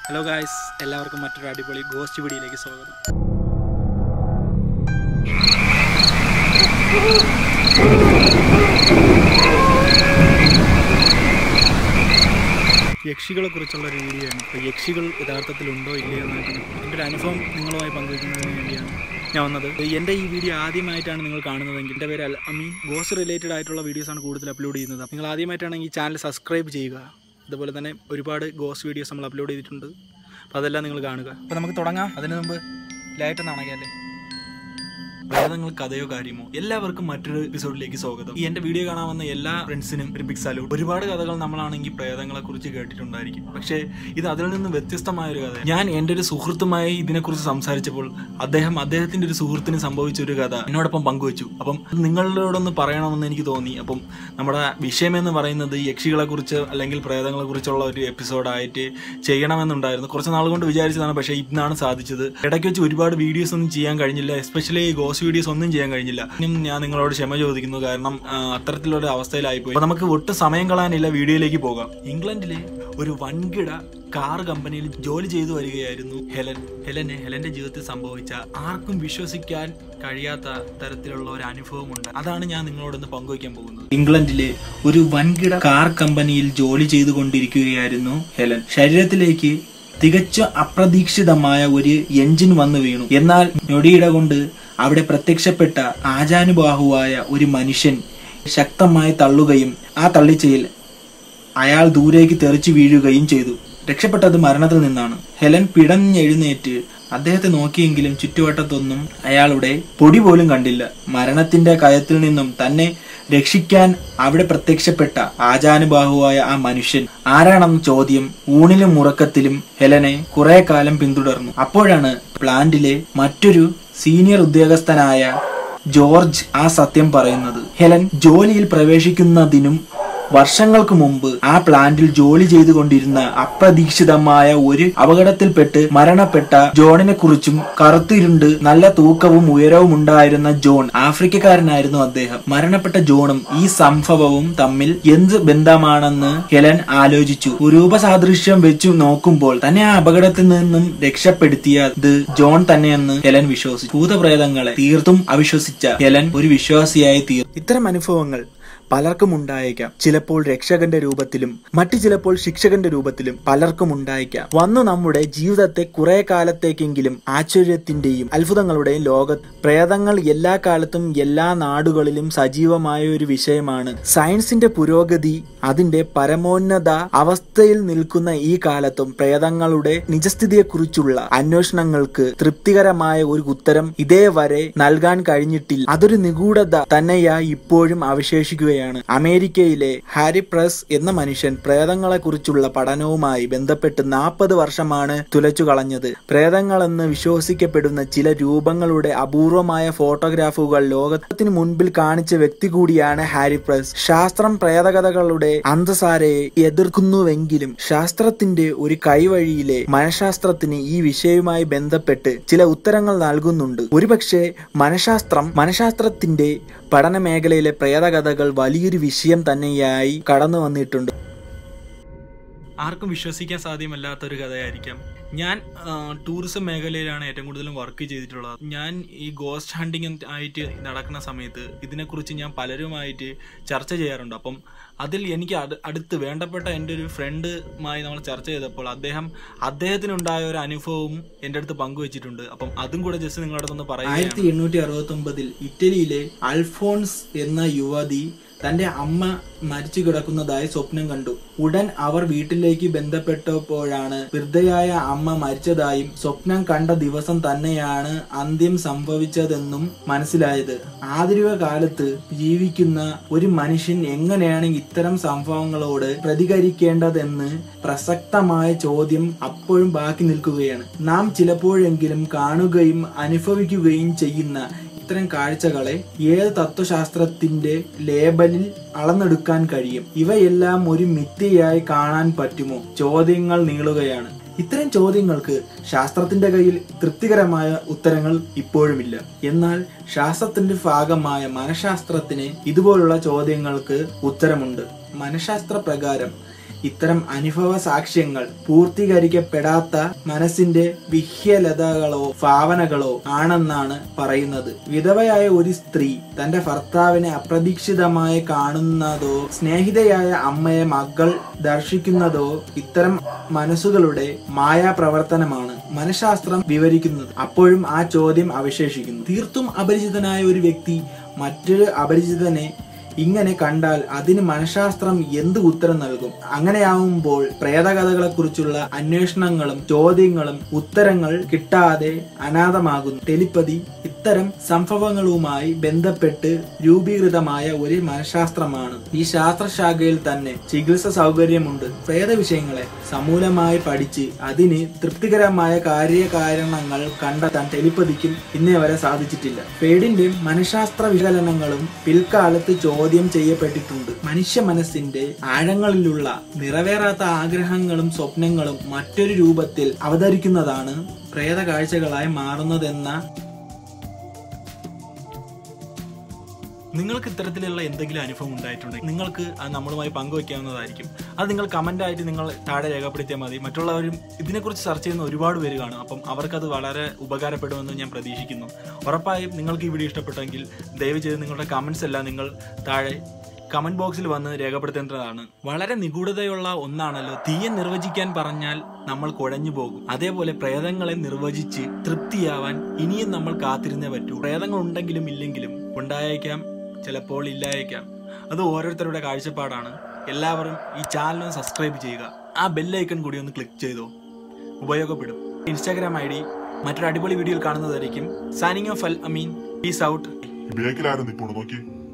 hello guys എല്ലാവർക്കും മറ്റൊരു അടിപൊളി ഗോസ്റ്റ് വീഡിയോയിലേക്ക് സ്വാഗതം യക്ഷികളെ കുറിച്ചുള്ള ഒരു വീഡിയോ ആണ് ഇപ്പോൾ യക്ഷികൾ യഥാർത്ഥത്തിൽ ഉണ്ടോ ഇല്ലയോ എന്നൊക്കെ എൻ്റെ ഒരു അനുഭവം നിങ്ങളുമായി പങ്കുവയ്ക്കുന്നതിന് വേണ്ടിയാണ് ഞാൻ വന്നത് എൻ്റെ ഈ വീഡിയോ ആദ്യമായിട്ടാണ് നിങ്ങൾ കാണുന്നതെങ്കിൽ എൻ്റെ പേര് ഐ മീൻ ഗോസ്റ്റ് റിലേറ്റഡ് ആയിട്ടുള്ള വീഡിയോസാണ് കൂടുതൽ അപ്ലോഡ് ചെയ്യുന്നത് നിങ്ങൾ ആദ്യമായിട്ടാണെങ്കിൽ ഈ ചാനൽ സബ്സ്ക്രൈബ് ചെയ്യുക അതുപോലെ തന്നെ ഒരുപാട് ഗോസ്റ്റ് വീഡിയോസ് നമ്മൾ അപ്ലോഡ് ചെയ്തിട്ടുണ്ട് അപ്പോൾ അതെല്ലാം നിങ്ങൾ കാണുക അപ്പോൾ നമുക്ക് തുടങ്ങാം അതിന് മുമ്പ് ലൈറ്റ് ഒന്ന് അണയ്ക്കല്ലേ പ്രേതങ്ങൾ കഥയോ കാര്യമോ എല്ലാവർക്കും മറ്റൊരു എപ്പിസോഡിലേക്ക് സ്വാഗതം ഈ എന്റെ വീഡിയോ കാണാൻ വന്ന എല്ലാ ഫ്രണ്ട്സിനും ഒരു ബിഗ് സല്യൂട്ട് ഒരുപാട് കഥകൾ നമ്മളാണെങ്കിൽ പ്രേതങ്ങളെ കുറിച്ച് കേട്ടിട്ടുണ്ടായിരിക്കും പക്ഷേ ഇത് അതിൽ നിന്ന് വ്യത്യസ്തമായ ഒരു കഥ ഞാൻ എൻ്റെ ഒരു സുഹൃത്തുമായി ഇതിനെക്കുറിച്ച് സംസാരിച്ചപ്പോൾ അദ്ദേഹം അദ്ദേഹത്തിന്റെ ഒരു സുഹൃത്തിന് സംഭവിച്ച ഒരു കഥ എന്നോടൊപ്പം പങ്കുവച്ചു അപ്പം അത് നിങ്ങളോടൊന്ന് പറയണമെന്ന് എനിക്ക് തോന്നി അപ്പം നമ്മുടെ വിഷയം എന്ന് പറയുന്നത് യക്ഷികളെ കുറിച്ച് അല്ലെങ്കിൽ പ്രേതങ്ങളെ കുറിച്ചുള്ള ഒരു എപ്പിസോഡായിട്ട് ചെയ്യണമെന്നുണ്ടായിരുന്നു കുറച്ച് നാൾ കൊണ്ട് വിചാരിച്ചതാണ് പക്ഷേ ഇന്നാണ് സാധിച്ചത് ഇടയ്ക്ക് വെച്ച് ഒരുപാട് വീഡിയോസ് ഒന്നും ചെയ്യാൻ കഴിഞ്ഞില്ല എസ്പെഷ്യലി ഗോസ് വീഡിയോസ് ഒന്നും ചെയ്യാൻ കഴിഞ്ഞില്ല ഇനിയും ഞാൻ നിങ്ങളോട് ക്ഷമ ചോദിക്കുന്നു കാരണം ആ, അത്തരത്തിലൊരു അവസ്ഥയിലായിപ്പോയി അപ്പോൾ നമുക്ക് ഒട്ടും സമയം കളയാനില്ല വീഡിയോയിലേക്ക് പോകാം ഇംഗ്ലണ്ടിലെ ഒരു വൻകിട കാർ കമ്പനിയിൽ ജോലി ചെയ്തു വരികയായിരുന്നു ഹെലൻ ഹെലന് ഹെലന്റെ ജീവിതത്തിൽ സംഭവിച്ച ആർക്കും വിശ്വസിക്കാൻ കഴിയാത്ത തരത്തിലുള്ള ഒരു അനുഭവമുണ്ട് അതാണ് ഞാൻ നിങ്ങളോടൊന്ന് പങ്കുവയ്ക്കാൻ പോകുന്നത് ഇംഗ്ലണ്ടിലെ ഒരു വൻകിട കാർ കമ്പനിയിൽ ജോലി ചെയ്തുകൊണ്ടിരിക്കുകയായിരുന്നു ഹെലൻ ശരീരത്തിലേക്ക് തികച്ചും അപ്രതീക്ഷിതമായ ഒരു എഞ്ചിൻ വന്നു വീണു എന്നാൽ ഞൊടിയിട കൊണ്ട് അവിടെ പ്രത്യക്ഷപ്പെട്ട ആജാനുബാഹുവായ ഒരു മനുഷ്യൻ ശക്തമായി തള്ളുകയും ആ തള്ളിച്ചയിൽ അയാൾ ദൂരേക്ക് തെറിച്ചു വീഴുകയും ചെയ്തു രക്ഷപ്പെട്ടത് മരണത്തിൽ നിന്നാണ് ഹെലൻ പിടഞ്ഞെഴുന്നേറ്റ് അദ്ദേഹത്തെ നോക്കിയെങ്കിലും ചുറ്റുവട്ടത്തൊന്നും അയാളുടെ പൊടി പോലും കണ്ടില്ല മരണത്തിന്റെ കയത്തിൽ നിന്നും തന്നെ രക്ഷിക്കാൻ അവിടെ പ്രത്യക്ഷപ്പെട്ട ആജാനുബാഹുവായ ആ മനുഷ്യൻ ആരാണെന്ന ചോദ്യം ഊണിലും ഉറക്കത്തിലും ഹെലനെ കുറെ കാലം പിന്തുടർന്നു അപ്പോഴാണ് പ്ലാന്റിലെ മറ്റൊരു സീനിയർ ഉദ്യോഗസ്ഥനായ ജോർജ് ആ സത്യം പറയുന്നത് ഹെലൻ ജോലിയിൽ പ്രവേശിക്കുന്നതിനും വർഷങ്ങൾക്ക് മുമ്പ് ആ പ്ലാന്റിൽ ജോലി ചെയ്തുകൊണ്ടിരുന്ന അപ്രതീക്ഷിതമായ ഒരു അപകടത്തിൽപ്പെട്ട് മരണപ്പെട്ട ജോണിനെ കുറിച്ചും കറുത്തിരുണ്ട് നല്ല തൂക്കവും ഉയരവും ഉണ്ടായിരുന്ന ജോൺ ആഫ്രിക്കക്കാരനായിരുന്നു അദ്ദേഹം മരണപ്പെട്ട ജോണും ഈ സംഭവവും തമ്മിൽ എന്ത് ബന്ധമാണെന്ന് ഹെലൻ ആലോചിച്ചു രൂപസാദൃശ്യം വെച്ചു നോക്കുമ്പോൾ തന്നെ ആ അപകടത്തിൽ നിന്നും രക്ഷപ്പെടുത്തിയത് ജോൺ തന്നെയെന്ന് ഹെലൻ വിശ്വസിച്ചു ഭൂതപ്രേതങ്ങളെ തീർത്തും അവിശ്വസിച്ച ഹെലൻ ഒരു വിശ്വാസിയായി തീർന്നു ഇത്തരം അനുഭവങ്ങൾ പലർക്കും ഉണ്ടായേക്കാം ചിലപ്പോൾ രക്ഷകന്റെ രൂപത്തിലും മറ്റു ചിലപ്പോൾ ശിക്ഷകന്റെ രൂപത്തിലും പലർക്കും ഉണ്ടായേക്കാം വന്നു നമ്മുടെ ജീവിതത്തെ കുറെ കാലത്തേക്കെങ്കിലും ആശ്ചര്യത്തിന്റെയും അത്ഭുതങ്ങളുടെയും ലോകത്ത് പ്രേതങ്ങൾ എല്ലാ കാലത്തും എല്ലാ നാടുകളിലും സജീവമായ ഒരു വിഷയമാണ് സയൻസിന്റെ പുരോഗതി അതിന്റെ പരമോന്നത അവസ്ഥയിൽ നിൽക്കുന്ന ഈ കാലത്തും പ്രേതങ്ങളുടെ നിജസ്ഥിതിയെക്കുറിച്ചുള്ള അന്വേഷണങ്ങൾക്ക് തൃപ്തികരമായ ഒരു ഉത്തരം ഇതേവരെ നൽകാൻ കഴിഞ്ഞിട്ടില്ല അതൊരു നിഗൂഢത തന്നെയായി ഇപ്പോഴും അവശേഷിക്കുകയാണ് അമേരിക്കയിലെ ഹാരി പ്രസ് എന്ന മനുഷ്യൻ പ്രേതങ്ങളെ കുറിച്ചുള്ള പഠനവുമായി ബന്ധപ്പെട്ട് നാൽപ്പത് വർഷമാണ് തുലച്ചു കളഞ്ഞത് പ്രേതങ്ങളെന്ന് വിശ്വസിക്കപ്പെടുന്ന ചില രൂപങ്ങളുടെ അപൂർവമായ ഫോട്ടോഗ്രാഫുകൾ ലോകത്തിന് മുൻപിൽ കാണിച്ച വ്യക്തി കൂടിയാണ് ഹാരി പ്രസ് ശാസ്ത്രം പ്രേതകഥകളുടെ അന്തസാരയെ എതിർക്കുന്നുവെങ്കിലും ശാസ്ത്രത്തിന്റെ ഒരു കൈവഴിയിലെ മനഃശാസ്ത്രത്തിന് ഈ വിഷയവുമായി ബന്ധപ്പെട്ട് ചില ഉത്തരങ്ങൾ നൽകുന്നുണ്ട് ഒരുപക്ഷെ മനഃശാസ്ത്രം മനഃശാസ്ത്രത്തിന്റെ പഠന മേഖലയിലെ പ്രേതകഥകൾ വലിയൊരു വിഷയം തന്നെയായി കടന്നു വന്നിട്ടുണ്ട് ആർക്കും വിശ്വസിക്കാൻ സാധ്യമല്ലാത്ത ഒരു കഥയായിരിക്കാം ഞാൻ ആ, ടൂറിസം മേഖലയിലാണ് ഏറ്റവും കൂടുതലും വർക്ക് ചെയ്തിട്ടുള്ളത് ഞാൻ ഈ ഗോസ്റ്റ് ഹണ്ടിങ് ആയിട്ട് നടക്കുന്ന സമയത്ത് ഇതിനെക്കുറിച്ച് ഞാൻ പലരുമായിട്ട് ചർച്ച ചെയ്യാറുണ്ട് അപ്പം അതിൽ എനിക്ക് അടു- അടുത്ത് വേണ്ടപ്പെട്ട എൻ്റെ ഒരു ഫ്രണ്ടുമായി നമ്മൾ ചർച്ച ചെയ്തപ്പോൾ അദ്ദേഹം അദ്ദേഹത്തിനുണ്ടായ ഒരു അനുഭവവും എൻ്റെ അടുത്ത് പങ്കുവച്ചിട്ടുണ്ട് അപ്പം അതും കൂടെ ജസ്റ്റ് നിങ്ങളുടെ അടുത്തൊന്ന് പറയാം ആയിരത്തി എണ്ണൂറ്റി അറുപത്തി ഒമ്പതിൽ ഇറ്റലിയിലെ അൽഫോൺസ് എന്ന യുവതി തന്റെ അമ്മ മരിച്ചു കിടക്കുന്നതായി സ്വപ്നം കണ്ടു ഉടൻ അവർ വീട്ടിലേക്ക് ബന്ധപ്പെട്ടപ്പോഴാണ് വൃദ്ധയായ അമ്മ മരിച്ചതായും സ്വപ്നം കണ്ട ദിവസം തന്നെയാണ് അന്ത്യം സംഭവിച്ചതെന്നും മനസ്സിലായത് ആധുനിക കാലത്ത് ജീവിക്കുന്ന ഒരു മനുഷ്യൻ എങ്ങനെയാണ് ഇത്തരം സംഭവങ്ങളോട് പ്രതികരിക്കേണ്ടതെന്ന് പ്രസക്തമായ ചോദ്യം അപ്പോഴും ബാക്കി നിൽക്കുകയാണ് നാം ചിലപ്പോഴെങ്കിലും കാണുകയും അനുഭവിക്കുകയും ചെയ്യുന്ന ഇത്തരം കാഴ്ചകളെ ഏത് തത്വശാസ്ത്രത്തിന്റെ ലേബലിൽ അളന്നെടുക്കാൻ കഴിയും ഇവയെല്ലാം ഒരു മിഥ്യയായി കാണാൻ പറ്റുമോ ചോദ്യങ്ങൾ നീളുകയാണ് ഇത്തരം ചോദ്യങ്ങൾക്ക് ശാസ്ത്രത്തിന്റെ കയ്യിൽ തൃപ്തികരമായ ഉത്തരങ്ങൾ ഇപ്പോഴുമില്ല എന്നാൽ ശാസ്ത്രത്തിന്റെ ഭാഗമായ മനഃശാസ്ത്രത്തിന് ഇതുപോലുള്ള ചോദ്യങ്ങൾക്ക് ഉത്തരമുണ്ട് മനഃശാസ്ത്ര പ്രകാരം ഇത്തരം അനുഭവ സാക്ഷ്യങ്ങൾ പൂർത്തീകരിക്കപ്പെടാത്ത മനസ്സിന്റെ വിഹ്യലതകളോ ഭാവനകളോ ആണെന്നാണ് പറയുന്നത് വിധവയായ ഒരു സ്ത്രീ തന്റെ ഭർത്താവിനെ അപ്രതീക്ഷിതമായി കാണുന്നതോ സ്നേഹിതയായ അമ്മയെ മകൾ ദർശിക്കുന്നതോ ഇത്തരം മനസ്സുകളുടെ മായാപ്രവർത്തനമാണ് മനഃശാസ്ത്രം വിവരിക്കുന്നത് അപ്പോഴും ആ ചോദ്യം അവശേഷിക്കുന്നു തീർത്തും അപരിചിതനായ ഒരു വ്യക്തി മറ്റൊരു അപരിചിതനെ ഇങ്ങനെ കണ്ടാൽ അതിന് മനഃശാസ്ത്രം എന്ത് ഉത്തരം നൽകും അങ്ങനെയാവുമ്പോൾ പ്രേതകഥകളെ കുറിച്ചുള്ള അന്വേഷണങ്ങളും ചോദ്യങ്ങളും ഉത്തരങ്ങൾ കിട്ടാതെ അനാഥമാകുന്നു ടെലിപ്പതി ഇത്തരം സംഭവങ്ങളുമായി ബന്ധപ്പെട്ട് രൂപീകൃതമായ ഒരു മനഃശാസ്ത്രമാണ് ഈ ശാസ്ത്രശാഖയിൽ തന്നെ ചികിത്സ സൗകര്യമുണ്ട് പ്രേത വിഷയങ്ങളെ സമൂലമായി പഠിച്ച് അതിന് തൃപ്തികരമായ കാര്യകാരണങ്ങൾ കണ്ടെത്താൻ ടെലിപ്പതിക്കും ഇന്നേ വരെ സാധിച്ചിട്ടില്ല പേടിന്റെ മനഃശാസ്ത്ര വിശകലനങ്ങളും പിൽക്കാലത്ത് ചോദ്യം ചെയ്യപ്പെട്ടിട്ടുണ്ട് മനുഷ്യ മനസ്സിന്റെ ആഴങ്ങളിലുള്ള നിറവേറാത്ത ആഗ്രഹങ്ങളും സ്വപ്നങ്ങളും മറ്റൊരു രൂപത്തിൽ അവതരിക്കുന്നതാണ് പ്രേത കാഴ്ചകളായി മാറുന്നതെന്ന നിങ്ങൾക്ക് ഇത്തരത്തിലുള്ള എന്തെങ്കിലും അനുഭവം ഉണ്ടായിട്ടുണ്ടെങ്കിൽ നിങ്ങൾക്ക് അത് നമ്മളുമായി പങ്കുവയ്ക്കാവുന്നതായിരിക്കും അത് നിങ്ങൾ കമൻ്റായിട്ട് നിങ്ങൾ താഴെ രേഖപ്പെടുത്തിയാൽ മതി മറ്റുള്ളവരും ഇതിനെക്കുറിച്ച് ചർച്ച ചെയ്യുന്ന ഒരുപാട് പേര് കാണും അപ്പം അവർക്കത് വളരെ ഉപകാരപ്പെടുമെന്ന് ഞാൻ പ്രതീക്ഷിക്കുന്നു ഉറപ്പായും നിങ്ങൾക്ക് ഈ വീഡിയോ ഇഷ്ടപ്പെട്ടെങ്കിൽ ദയവ് ചെയ്ത് നിങ്ങളുടെ കമൻസ് എല്ലാം നിങ്ങൾ താഴെ കമന്റ് ബോക്സിൽ വന്ന് രേഖപ്പെടുത്തേണ്ടതാണ് വളരെ നിഗൂഢതയുള്ള ഒന്നാണല്ലോ തീയെ നിർവചിക്കാൻ പറഞ്ഞാൽ നമ്മൾ കുഴഞ്ഞു പോകും അതേപോലെ പ്രേതങ്ങളെ നിർവചിച്ച് തൃപ്തിയാവാൻ ഇനിയും നമ്മൾ കാത്തിരുന്നേ പറ്റൂ പ്രേതങ്ങൾ ഉണ്ടെങ്കിലും ഇല്ലെങ്കിലും ഉണ്ടായേക്കാം ചിലപ്പോൾ ഇല്ലായേക്കാം അത് ഓരോരുത്തരുടെ കാഴ്ചപ്പാടാണ് എല്ലാവരും ഈ ചാനൽ സബ്സ്ക്രൈബ് ചെയ്യുക ആ ബെല്ലൈക്കൺ കൂടി ഒന്ന് ക്ലിക്ക് ചെയ്തോ ഉപയോഗപ്പെടും ഇൻസ്റ്റാഗ്രാം ഐ ഡി മറ്റൊരു അടിപൊളി വീഡിയോയിൽ കാണുന്നതായിരിക്കും signing off Al Ameen peace out ബേക്കിലാരും നിപ്പോണ് നോക്കി